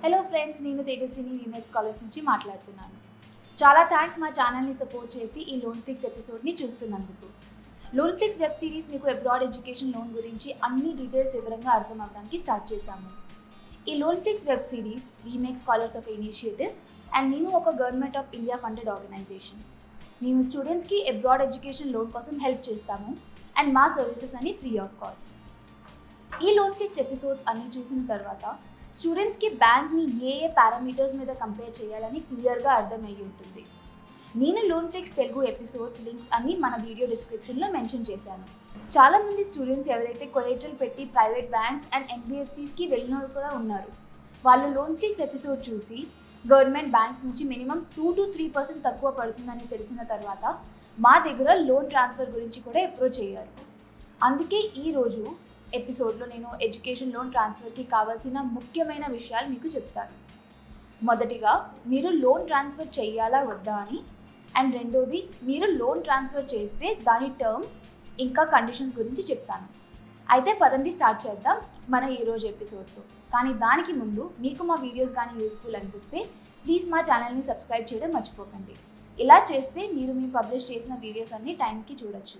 Hello friends నేను Tejaswini email scholars నుంచి మాట్లాడుతున్నాను చాలా థ్యాంక్స్ మా ఛానల్ని సపోర్ట్ చేసి ఈ లోన్ ఫిక్స్ ఎపిసోడ్ని చూస్తున్నందుకు లోన్ ఫిక్స్ వెబ్ సిరీస్ మీకు అబ్రాడ్ ఎడ్యుకేషన్ లోన్ గురించి అన్ని డీటెయిల్స్ వివరంగా అర్థం అవ్వడానికి స్టార్ట్ చేశాము ఈ loan fix web series we make scholars ఒక ఇనిషియేటివ్ అండ్ నేను ఒక government of India funded organisation మేము స్టూడెంట్స్కి అబ్రాడ్ ఎడ్యుకేషన్ లోన్ కోసం హెల్ప్ చేస్తాము అండ్ మా సర్వీసెస్ అన్ని ఫ్రీ ఆఫ్ కాస్ట్ ఈ లోన్ ఫిక్స్ ఎపిసోడ్ అన్ని చూసిన తర్వాత స్టూడెంట్స్కి బ్యాంక్ని ఏ ఏ పారామీటర్స్ మీద కంపేర్ చేయాలని క్లియర్గా అర్థమయ్యి ఉంటుంది నేను loan fix Telugu episodes links అన్ని మన వీడియో డిస్క్రిప్షన్లో మెన్షన్ చేశాను చాలామంది స్టూడెంట్స్ ఎవరైతే కొలేటరల్ పెట్టి ప్రైవేట్ బ్యాంక్స్ అండ్ ఎన్బిఎఫ్సిస్కి వెళ్ళిన వాళ్ళు కూడా ఉన్నారు వాళ్ళు లోన్ ఫిక్స్ ఎపిసోడ్ చూసి గవర్నమెంట్ బ్యాంక్స్ నుంచి minimum two to three percent తక్కువ పడుతుందని తెలిసిన తర్వాత మా దగ్గర లోన్ ట్రాన్స్ఫర్ గురించి కూడా అప్రోచ్ అయ్యారు అందుకే ఈరోజు ఎపిసోడ్లో నేను ఎడ్యుకేషన్ లోన్ ట్రాన్స్ఫర్కి కావాల్సిన ముఖ్యమైన విషయాలు మీకు చెప్తాను మొదటిగా మీరు లోన్ ట్రాన్స్ఫర్ చేయాలా వద్దా అని అండ్ రెండోది మీరు లోన్ ట్రాన్స్ఫర్ చేస్తే దాని టర్మ్స్ ఇంకా కండిషన్స్ గురించి చెప్తాను అయితే పదండి స్టార్ట్ చేద్దాం మన ఈరోజు ఎపిసోడ్తో కానీ దానికి ముందు మీకు మా వీడియోస్ కానీ యూస్ఫుల్ అనిపిస్తే ప్లీజ్ మా ఛానల్ని సబ్స్క్రైబ్ చేయడం మర్చిపోకండి ఇలా చేస్తే మీరు మీ పబ్లిష్ చేసిన వీడియోస్ అన్ని టైంకి చూడొచ్చు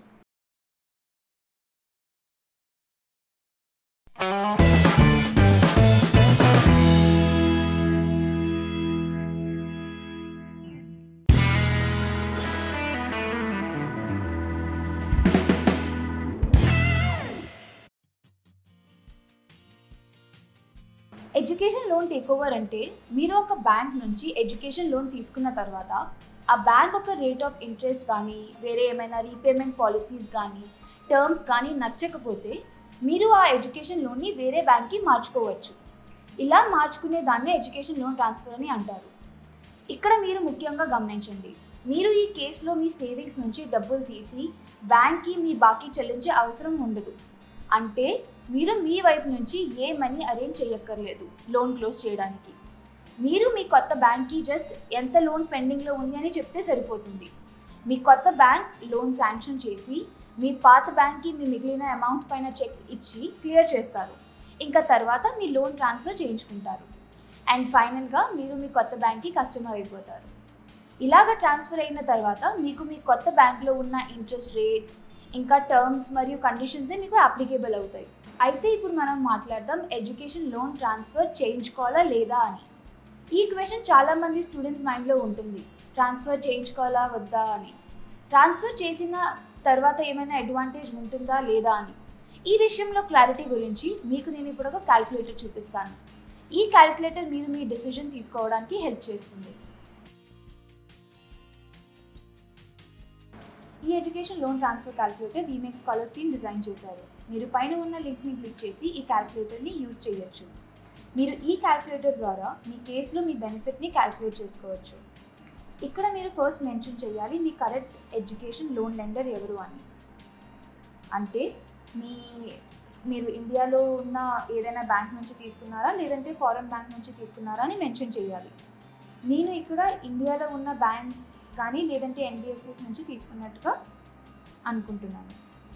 ఎడ్యుకేషన్ లోన్ టేక్ ఓవర్ అంటే మీరు ఒక బ్యాంక్ నుంచి ఎడ్యుకేషన్ లోన్ తీసుకున్న తర్వాత ఆ బ్యాంక్ ఒక రేట్ ఆఫ్ ఇంట్రెస్ట్ కానీ వేరే ఏమైనా రీపేమెంట్ పాలసీస్ కానీ టర్మ్స్ కానీ నచ్చకపోతే మీరు ఆ ఎడ్యుకేషన్ లోన్ని వేరే బ్యాంక్కి మార్చుకోవచ్చు ఇలా మార్చుకునే దాన్నే ఎడ్యుకేషన్ లోన్ ట్రాన్స్ఫర్ అని అంటారు ఇక్కడ మీరు ముఖ్యంగా గమనించండి మీరు ఈ కేసులో మీ సేవింగ్స్ నుంచి డబ్బులు తీసి బ్యాంక్కి మీ బాకీ చెల్లించే అవసరం ఉండదు అంటే మీరు మీ వైపు నుంచి ఏ మనీ అరేంజ్ చేయక్కర్లేదు లోన్ క్లోజ్ చేయడానికి మీరు మీ కొత్త బ్యాంక్కి జస్ట్ ఎంత లోన్ పెండింగ్లో ఉంది అని చెప్తే సరిపోతుంది మీ కొత్త బ్యాంక్ లోన్ శాంక్షన్ చేసి మీ పాత బ్యాంక్కి మీ మిగిలిన అమౌంట్ పైన చెక్ ఇచ్చి క్లియర్ చేస్తారు ఇంకా తర్వాత మీ లోన్ ట్రాన్స్ఫర్ చేయించుకుంటారు అండ్ ఫైనల్గా మీరు మీ కొత్త బ్యాంక్కి కస్టమర్ అయిపోతారు ఇలాగ ట్రాన్స్ఫర్ అయిన తర్వాత మీకు మీ కొత్త బ్యాంక్లో ఉన్న ఇంట్రెస్ట్ రేట్స్ ఇంకా టర్మ్స్ మరియు కండిషన్సే మీకు అప్లికేబుల్ అవుతాయి అయితే ఇప్పుడు మనం మాట్లాడదాం ఎడ్యుకేషన్ లోన్ ట్రాన్స్ఫర్ చేయించుకోవాలా లేదా అని ఈ క్వశ్చన్ చాలామంది స్టూడెంట్స్ మైండ్లో ఉంటుంది ట్రాన్స్ఫర్ చేయించుకోవాలా వద్దా అని ట్రాన్స్ఫర్ చేసిన తర్వాత ఏమైనా అడ్వాంటేజ్ ఉంటుందా లేదా అని ఈ విషయంలో క్లారిటీ గురించి మీకు నేను ఇప్పుడు ఒక క్యాల్కులేటర్ చూపిస్తాను ఈ క్యాల్కులేటర్ మీరు మీ డెసిషన్ తీసుకోవడానికి హెల్ప్ చేస్తుంది ఈ education loan transfer calculator we make scholars team design చేశారు మీరు పైన ఉన్న లింక్ని క్లిక్ చేసి ఈ క్యాల్కులేటర్ని యూజ్ చేయొచ్చు మీరు ఈ క్యాల్కులేటర్ ద్వారా మీ కేసులో మీ బెనిఫిట్ని క్యాల్కులేట్ చేసుకోవచ్చు ఇక్కడ మీరు ఫస్ట్ మెన్షన్ చేయాలి మీ కరెక్ట్ ఎడ్యుకేషన్ లోన్ లెండర్ ఎవరు అని అంటే మీ మీరు ఇండియాలో ఉన్న ఏదైనా బ్యాంక్ నుంచి తీసుకున్నారా లేదంటే ఫారెన్ బ్యాంక్ నుంచి తీసుకున్నారా అని మెన్షన్ చేయాలి నేను ఇక్కడ ఇండియాలో ఉన్న బ్యాంక్స్ కానీ లేదంటే ఎన్బిఎఫ్సిస్ నుంచి తీసుకున్నట్టుగా అనుకుంటున్నాను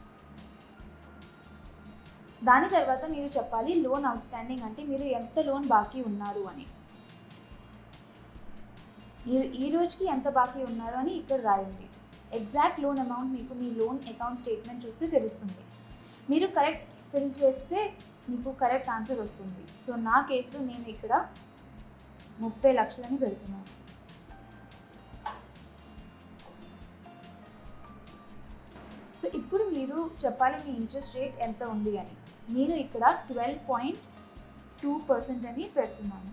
దాని తర్వాత మీరు చెప్పాలి లోన్ అవుట్ స్టాండింగ్ అంటే మీరు ఎంత లోన్ బాకీ ఉన్నారు అని మీరు ఈ రోజుకి ఎంత బాకీ ఉన్నారు అని ఇక్కడ రాయండి ఎగ్జాక్ట్ లోన్ అమౌంట్ మీకు మీ లోన్ అకౌంట్ స్టేట్మెంట్ చూస్తే తెలుస్తుంది మీరు కరెక్ట్ ఫిల్ చేస్తే మీకు కరెక్ట్ ఆన్సర్ వస్తుంది సో నా కేసులో నేను ఇక్కడ ముప్పై లక్షలని పెడుతున్నాను సో ఇప్పుడు మీరు చెప్పాలి మీ ఇంట్రెస్ట్ రేట్ ఎంత ఉంది అని నేను ఇక్కడ ట్వెల్వ్ పాయింట్ టూ పర్సెంట్ అని పెడుతున్నాను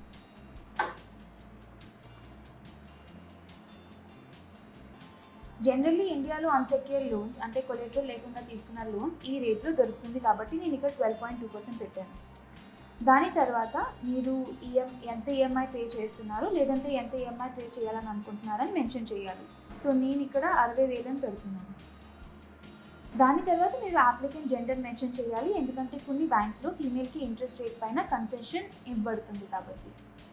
జనరల్లీ ఇండియాలో అన్సెక్యూర్ లోన్స్ అంటే కొలెటరల్ లేకుండా తీసుకున్న లోన్స్ ఈ రేట్లో దొరుకుతుంది కాబట్టి నేను ఇక్కడ ట్వెల్వ్ పాయింట్ టూ పర్సెంట్ పెట్టాను దాని తర్వాత మీరు ఈఎం ఎంత ఈఎంఐ పే చేస్తున్నారు లేదంటే ఎంత ఈఎంఐ పే చేయాలని అనుకుంటున్నారని మెన్షన్ చేయాలి సో నేను ఇక్కడ అరవై వేలని పెడుతున్నాను దాని తర్వాత మీరు అప్లికెంట్ జెండర్ మెన్షన్ చేయాలి ఎందుకంటే కొన్ని బ్యాంక్స్లో ఫీమేల్కి ఇంట్రెస్ట్ రేట్ పైన కన్సెషన్ ఇవ్వబడుతుంది కాబట్టి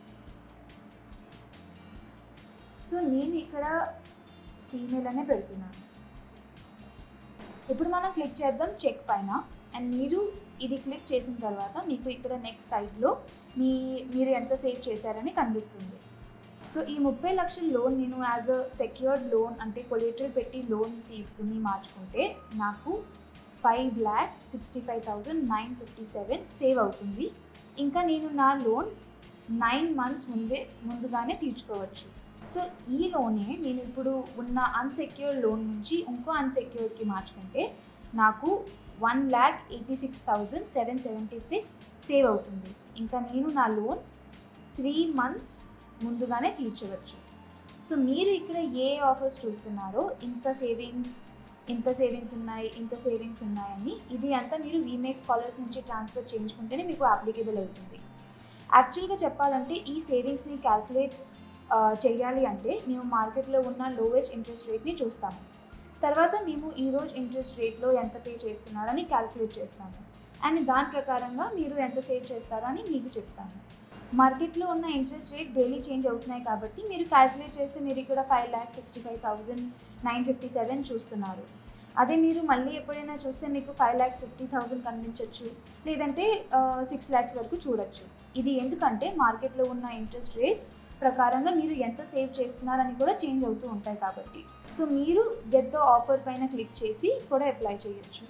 సో నేను ఇక్కడ ఫీమేల్ అనే పెడుతున్నాను ఇప్పుడు మనం క్లిక్ చేద్దాం చెక్ పైన అండ్ మీరు ఇది క్లిక్ చేసిన తర్వాత మీకు ఇక్కడ నెక్స్ట్ సైడ్లో మీ మీరు ఎంత సేవ్ చేశారని కనిపిస్తుంది సో ఈ ముప్పై లక్షల లోన్ నేను యాజ్ అ సెక్యూర్డ్ లోన్ అంటే కొలేటరల్ పెట్టి లోన్ తీసుకుని మార్చుకుంటే నాకు five lakhs sixty five thousand nine fifty seven save అవుతుంది ఇంకా నేను నా లోన్ నైన్ మంత్స్ ముందే ముందుగానే తీర్చుకోవచ్చు సో ఈ లోనే నేను ఇప్పుడు ఉన్న అన్సెక్యూర్డ్ లోన్ నుంచి ఇంకో అన్సెక్యూర్డ్కి మార్చుకుంటే నాకు one lakh eighty six thousand seven seventy six save అవుతుంది ఇంకా నేను నా లోన్ త్రీ మంత్స్ ముందుగానే తీర్చవచ్చు సో మీరు ఇక్కడ ఏ ఆఫర్స్ చూస్తున్నారో ఇంత సేవింగ్స్ ఇంత సేవింగ్స్ ఉన్నాయి ఇంత సేవింగ్స్ ఉన్నాయని ఇది అంతా మీరు వీమేక్ స్కాలర్స్ నుంచి ట్రాన్స్ఫర్ చేయించుకుంటేనే మీకు అప్లికేబుల్ అవుతుంది యాక్చువల్గా చెప్పాలంటే ఈ సేవింగ్స్ని క్యాల్కులేట్ చేయాలి అంటే మేము మార్కెట్లో ఉన్న లోవెస్ట్ ఇంట్రెస్ట్ రేట్ని చూస్తాము తర్వాత మేము ఈరోజు ఇంట్రెస్ట్ రేట్లో ఎంత పే చేస్తున్నారని క్యాల్కులేట్ చేస్తాము అండ్ దాని ప్రకారంగా మీరు ఎంత సేవ్ చేస్తారని మీకు చెప్తాను మార్కెట్లో ఉన్న ఇంట్రెస్ట్ రేట్ డైలీ చేంజ్ అవుతున్నాయి కాబట్టి మీరు క్యాల్కులేట్ చేస్తే మీరు ఇక్కడ five lakhs sixty five thousand nine fifty seven చూస్తున్నారు అదే మీరు మళ్ళీ ఎప్పుడైనా చూస్తే మీకు ఫైవ్ ల్యాక్స్ ఫిఫ్టీ థౌజండ్ కనిపించవచ్చు లేదంటే సిక్స్ ల్యాక్స్ వరకు చూడొచ్చు ఇది ఎందుకంటే మార్కెట్లో ఉన్న ఇంట్రెస్ట్ రేట్స్ ప్రకారంగా మీరు ఎంత సేవ్ చేస్తున్నారని కూడా చేంజ్ అవుతూ ఉంటాయి కాబట్టి సో మీరు గెట్ ద ఆఫర్ పైన క్లిక్ చేసి కూడా అప్లై చేయొచ్చు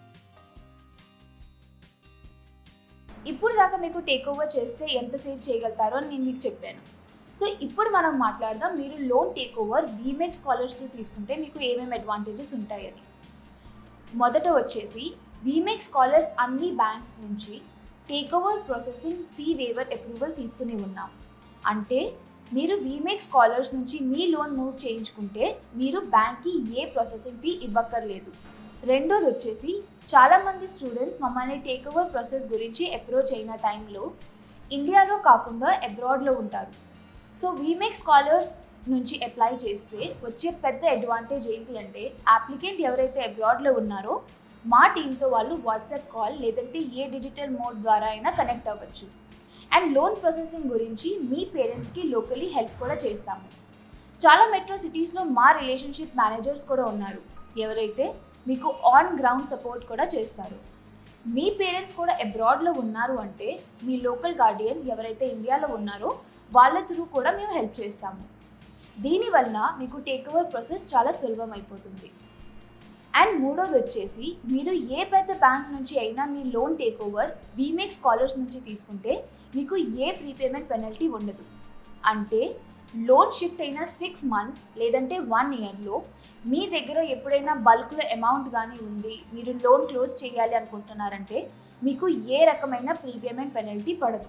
ఇప్పుడు దాకా మీకు టేక్ ఓవర్ చేస్తే ఎంత సేవ్ చేయగలుగుతారో అని నేను మీకు చెప్పాను సో ఇప్పుడు మనం మాట్లాడదాం మీరు loan take over we make scholarship తీసుకుంటే మీకు ఏమేమి అడ్వాంటేజెస్ ఉంటాయని మొదట వచ్చేసి వీమెక్ స్కాలర్స్ అన్ని బ్యాంక్స్ నుంచి take over processing fee waiver approval తీసుకుని ఉన్నాం అంటే మీరు వీమేక్ స్కాలర్స్ నుంచి మీ లోన్ మూవ్ చేయించుకుంటే మీరు బ్యాంక్కి ఏ ప్రాసెసింగ్ ఫీ ఇవ్వక్కర్లేదు రెండోది వచ్చేసి చాలామంది స్టూడెంట్స్ మమ్మల్ని టేక్ ఓవర్ ప్రాసెస్ గురించి అప్రోచ్ అయిన టైంలో ఇండియాలో కాకుండా అబ్రాడ్లో ఉంటారు సో వీమేక్ స్కాలర్స్ నుంచి అప్లై చేస్తే వచ్చే పెద్ద అడ్వాంటేజ్ ఏంటి అంటే అప్లికెంట్ ఎవరైతే అబ్రాడ్లో ఉన్నారో మా టీంతో వాళ్ళు వాట్సాప్ కాల్ లేదంటే ఏ డిజిటల్ మోడ్ ద్వారా అయినా కనెక్ట్ అవ్వచ్చు అండ్ లోన్ ప్రాసెసింగ్ గురించి మీ పేరెంట్స్కి లోకలీ హెల్ప్ కూడా చేస్తాము చాలా మెట్రో సిటీస్లో మా రిలేషన్షిప్ మేనేజర్స్ కూడా ఉన్నారు ఎవరైతే మీకు ఆన్ గ్రౌండ్ సపోర్ట్ కూడా చేస్తారు మీ పేరెంట్స్ కూడా అబ్రాడ్లో ఉన్నారు అంటే మీ లోకల్ గార్డియన్ ఎవరైతే ఇండియాలో ఉన్నారో వాళ్ళ త్రూ కూడా మేము హెల్ప్ చేస్తాము దీనివల్ల మీకు టేక్ ఓవర్ ప్రాసెస్ చాలా సులభం అయిపోతుంది అండ్ మూడోది వచ్చేసి మీరు ఏ పెద్ద బ్యాంక్ నుంచి అయినా మీ loan take over we make scholars నుంచి తీసుకుంటే మీకు ఏ ప్రీపేమెంట్ పెనల్టీ ఉండదు అంటే లోన్ షిఫ్ట్ అయిన సిక్స్ మంత్స్ లేదంటే వన్ ఇయర్లో మీ దగ్గర ఎప్పుడైనా బల్క్లో అమౌంట్ కానీ ఉంది మీరు లోన్ క్లోజ్ చేయాలి అనుకుంటున్నారంటే మీకు ఏ రకమైన ప్రీపేమెంట్ పెనల్టీ పడదు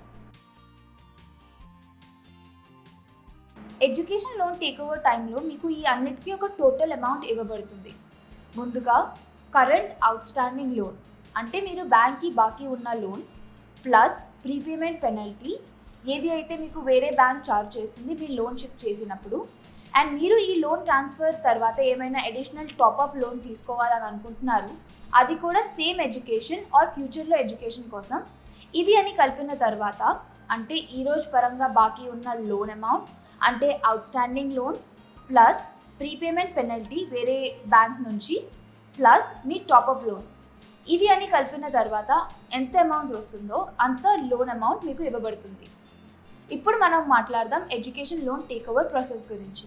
ఎడ్యుకేషన్ లోన్ టేక్ ఓవర్ టైంలో మీకు ఈ అన్నిటికీ ఒక టోటల్ అమౌంట్ ఇవ్వబడుతుంది ముందుగా కరెంట్ అవుట్ స్టాండింగ్ లోన్ అంటే మీరు బ్యాంక్కి బాకీ ఉన్న లోన్ ప్లస్ ప్రీపేమెంట్ పెనల్టీ ఏది అయితే మీకు వేరే బ్యాంక్ చార్జ్ చేస్తుంది మీరు లోన్ షిఫ్ట్ చేసినప్పుడు అండ్ మీరు ఈ లోన్ ట్రాన్స్ఫర్ తర్వాత ఏమైనా అడిషనల్ టాప్అప్ లోన్ తీసుకోవాలని అనుకుంటున్నారు అది కూడా సేమ్ ఎడ్యుకేషన్ ఆర్ ఫ్యూచర్లో ఎడ్యుకేషన్ కోసం ఇవి అని కలిపిన తర్వాత అంటే ఈరోజు పరంగా బాకీ ఉన్న లోన్ అమౌంట్ అంటే outstanding loan plus prepayment penalty వేరే బ్యాంక్ నుంచి ప్లస్ మీ టాప్అప్ లోన్ ఇవి అని కలిపిన తర్వాత ఎంత అమౌంట్ వస్తుందో అంత లోన్ అమౌంట్ మీకు ఇవ్వబడుతుంది ఇప్పుడు మనం మాట్లాడదాం education loan take over process గురించి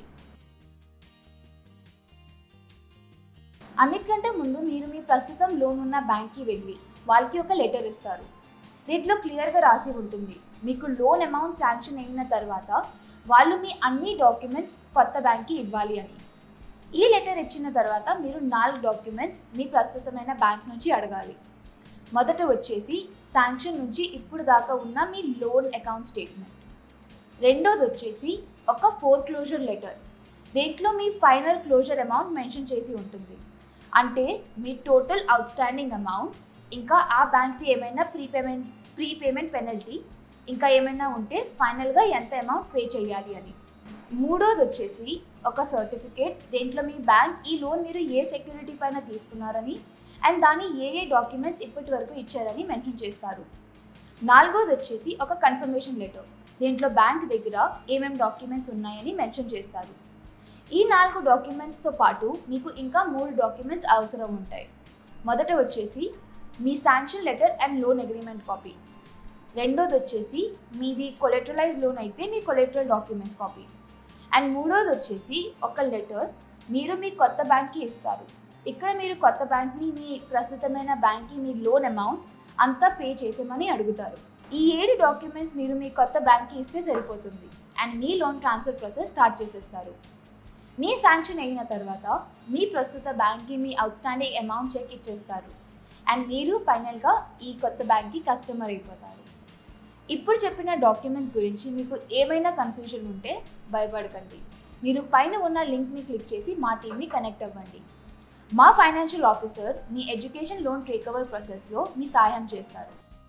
అన్నిటికంటే ముందు మీరు మీ ప్రస్తుతం లోన్ ఉన్న బ్యాంక్కి వెళ్ళి వాళ్ళకి ఒక లెటర్ ఇస్తారు దీంట్లో క్లియర్గా రాసి ఉంటుంది మీకు లోన్ అమౌంట్ శాంక్షన్ అయిన తర్వాత వాళ్ళు మీ అన్ని డాక్యుమెంట్స్ కొత్త బ్యాంక్కి ఇవ్వాలి అని ఈ లెటర్ ఇచ్చిన తర్వాత మీరు నాలుగు డాక్యుమెంట్స్ మీ ప్రస్తుతమైన బ్యాంక్ నుంచి అడగాలి మొదట వచ్చేసి శాంక్షన్ నుంచి ఇప్పుడు దాకా ఉన్న మీ లోన్ అకౌంట్ స్టేట్మెంట్ రెండోది వచ్చేసి ఒక ఫోర్ క్లోజర్ లెటర్ దీంట్లో మీ ఫైనల్ క్లోజర్ అమౌంట్ మెన్షన్ చేసి ఉంటుంది అంటే మీ టోటల్ అవుట్ స్టాండింగ్ అమౌంట్ ఇంకా ఆ బ్యాంక్ది ఏమైనా ప్రీపేమెంట్ ప్రీపేమెంట్ పెనల్టీ ఇంకా ఏమైనా ఉంటే ఫైనల్గా ఎంత అమౌంట్ పే చేయాలి అని మూడోది వచ్చేసి ఒక సర్టిఫికేట్ దేంట్లో మీ బ్యాంక్ ఈ లోన్ మీరు ఏ సెక్యూరిటీ పైన తీసుకున్నారని అండ్ దాని ఏ ఏ డాక్యుమెంట్స్ ఇప్పటి వరకు ఇచ్చారని మెన్షన్ చేస్తారు నాలుగోది వచ్చేసి ఒక కన్ఫర్మేషన్ లెటర్ దీంట్లో బ్యాంక్ దగ్గర ఏమేమి డాక్యుమెంట్స్ ఉన్నాయని మెన్షన్ చేస్తారు ఈ నాలుగు డాక్యుమెంట్స్తో పాటు మీకు ఇంకా మూడు డాక్యుమెంట్స్ అవసరం ఉంటాయి మొదట వచ్చేసి మీ sanction letter and loan agreement copy రెండోది వచ్చేసి మీది కొలెటరలైజ్ లోన్ అయితే మీ కొలెటరల్ డాక్యుమెంట్స్ కాపీ అండ్ మూడోది వచ్చేసి ఒక లెటర్ మీరు మీ కొత్త బ్యాంక్కి ఇస్తారు ఇక్కడ మీరు కొత్త బ్యాంక్ని మీ ప్రస్తుతమైన బ్యాంక్కి మీ లోన్ అమౌంట్ అంతా పే చేసేమని అడుగుతారు ఈ ఏడు డాక్యుమెంట్స్ మీరు మీ కొత్త బ్యాంక్కి ఇస్తే సరిపోతుంది అండ్ మీ లోన్ ట్రాన్స్ఫర్ ప్రాసెస్ స్టార్ట్ చేసేస్తారు మీ శాంక్షన్ అయిన తర్వాత మీ ప్రస్తుత బ్యాంక్కి మీ అవుట్స్టాండింగ్ అమౌంట్ చెక్ ఇచ్చేస్తారు అండ్ మీరు ఫైనల్గా ఈ కొత్త బ్యాంక్కి కస్టమర్ అయిపోతారు ఇప్పుడు చెప్పిన డాక్యుమెంట్స్ గురించి మీకు ఏమైనా కన్ఫ్యూజన్ ఉంటే భయపడకండి మీరు పైన ఉన్న లింక్ని క్లిక్ చేసి మా టీమ్ని కనెక్ట్ అవ్వండి మా ఫైనాన్షియల్ ఆఫీసర్ మీ ఎడ్యుకేషన్ లోన్ టేక్ఓవర్ ప్రాసెస్లో మీ సహాయం చేస్తారు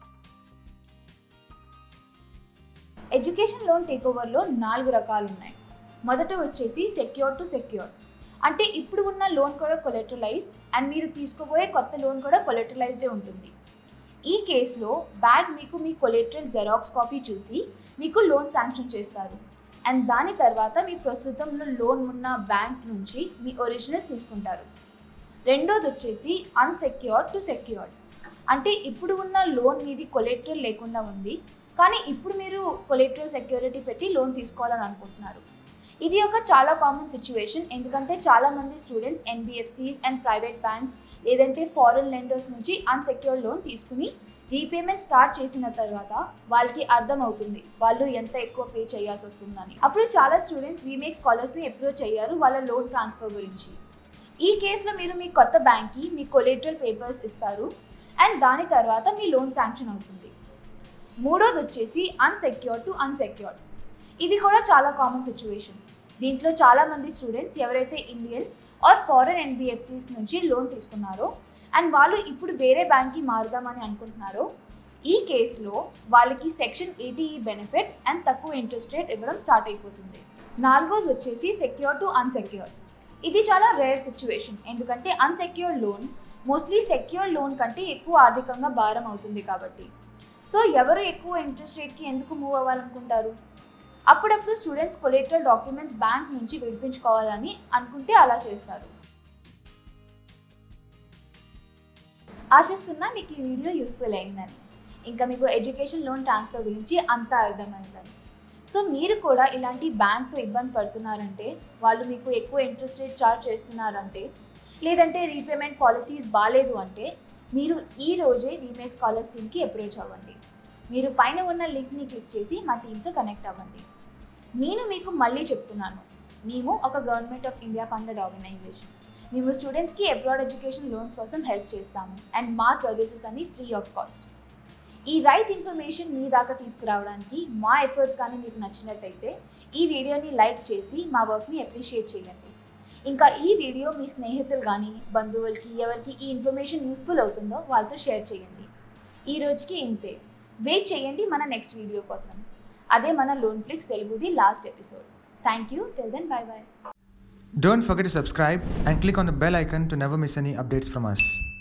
ఎడ్యుకేషన్ లోన్ టేక్ఓవర్లో నాలుగు రకాలు ఉన్నాయి మొదట వచ్చేసి సెక్యూర్ టు సెక్యూర్ అంటే ఇప్పుడు ఉన్న లోన్ కూడా కొలెటరలైజ్డ్ అండ్ మీరు తీసుకోబోయే కొత్త లోన్ కూడా కొలెటరలైజ్డే ఉంటుంది ఈ కేసులో బ్యాంక్ మీకు మీ కొలెటరల్ జెరాక్స్ కాపీ చూసి మీకు లోన్ శాంక్షన్ చేస్తారు అండ్ దాని తర్వాత మీ ప్రస్తుతంలో లోన్ ఉన్న బ్యాంక్ నుంచి మీ ఒరిజినల్స్ తీసుకుంటారు రెండోది వచ్చేసి అన్సెక్యూర్డ్ టు సెక్యూర్డ్ అంటే ఇప్పుడు ఉన్న లోన్ మీది కొలెటరల్ లేకుండా ఉంది కానీ ఇప్పుడు మీరు కొలెటరల్ సెక్యూరిటీ పెట్టి లోన్ తీసుకోవాలని అనుకుంటున్నారు ఇది ఒక చాలా కామన్ సిచ్యువేషన్ ఎందుకంటే చాలామంది students NBFCs and private banks లేదంటే ఫారెన్ లెండర్స్ నుంచి అన్సెక్యూర్డ్ లోన్ తీసుకుని రీపేమెంట్ స్టార్ట్ చేసిన తర్వాత వాళ్ళకి అర్థం అవుతుంది వాళ్ళు ఎంత ఎక్కువ పే చేయాల్సి వస్తుందని అప్పుడు చాలా స్టూడెంట్స్ వీమేక్ స్కాలర్స్ని అప్రోచ్ అయ్యారు వాళ్ళ లోన్ ట్రాన్స్ఫర్ గురించి ఈ కేసులో మీరు మీ కొత్త బ్యాంక్కి మీ కొలెటరల్ పేపర్స్ ఇస్తారు అండ్ దాని తర్వాత మీ లోన్ శాంక్షన్ అవుతుంది మూడోది వచ్చేసి అన్సెక్యూర్డ్ టు అన్సెక్యూర్డ్ ఇది కూడా చాలా కామన్ సిచ్యువేషన్ దీంట్లో చాలామంది స్టూడెంట్స్ ఎవరైతే ఇండియన్ ఆర్ ఫారెన్ ఎన్బిఎఫ్సిస్ నుంచి లోన్ తీసుకున్నారో అండ్ వాళ్ళు ఇప్పుడు వేరే బ్యాంక్కి మారుదామని అనుకుంటున్నారో ఈ కేసులో వాళ్ళకి సెక్షన్ ఎయిటీఈ బెనిఫిట్ అండ్ తక్కువ ఇంట్రెస్ట్ రేట్ ఇవ్వడం స్టార్ట్ అయిపోతుంది నాలుగోది వచ్చేసి సెక్యూర్ టు అన్సెక్యూర్ ఇది చాలా రేర్ సిచ్యువేషన్ ఎందుకంటే unsecured loan mostly secure loan కంటే ఎక్కువ ఆర్థికంగా భారం అవుతుంది కాబట్టి సో ఎవరు ఎక్కువ ఇంట్రెస్ట్ రేట్కి ఎందుకు మూవ్ అవ్వాలనుకుంటారు అప్పుడప్పుడు స్టూడెంట్స్ కొలెటరల్ డాక్యుమెంట్స్ బ్యాంక్ నుంచి విడిపించుకోవాలని అనుకుంటే అలా చేస్తారు ఆశిస్తున్నా మీకు ఈ వీడియో యూస్ఫుల్ అయిందని ఇంకా మీకు ఎడ్యుకేషన్ లోన్ ట్రాన్స్ఫర్ గురించి అంతా అర్థమైందని సో మీరు కూడా ఇలాంటి బ్యాంక్తో ఇబ్బంది పడుతున్నారంటే వాళ్ళు మీకు ఎక్కువ ఇంట్రెస్ట్ రేట్ చార్జ్ చేస్తున్నారంటే లేదంటే రీపేమెంట్ పాలసీస్ బాగాలేదు అంటే మీరు ఈ రోజే రీమేక్ స్కాలర్ స్కీమ్కి అప్రోచ్ అవ్వండి మీరు పైన ఉన్న లింక్ని క్లిక్ చేసి మా టీంతో కనెక్ట్ అవ్వండి నేను మీకు మళ్ళీ చెప్తున్నాను మేము ఒక government of India funded organisation మేము స్టూడెంట్స్కి అబ్రాడ్ ఎడ్యుకేషన్ లోన్స్ కోసం హెల్ప్ చేస్తాము అండ్ మా సర్వీసెస్ అన్ని ఫ్రీ ఆఫ్ కాస్ట్ ఈ రైట్ ఇన్ఫర్మేషన్ మీ దాకా తీసుకురావడానికి మా ఎఫర్ట్స్ కానీ మీకు నచ్చినట్టయితే ఈ వీడియోని లైక్ చేసి మా వర్క్ని అప్రిషియేట్ చేయండి ఇంకా ఈ వీడియో మీ స్నేహితులు కానీ బంధువులకి ఎవరికి ఈ ఇన్ఫర్మేషన్ యూస్ఫుల్ అవుతుందో వాళ్ళతో షేర్ చేయండి ఈ రోజుకి ఇంతే వెయిట్ చేయండి మన నెక్స్ట్ వీడియో కోసం అదే మన లోన్ ఫ్లిక్స్ తెలుగుది last episode thank you till then bye bye Don't forget to subscribe and click on the bell icon to never miss any updates from us.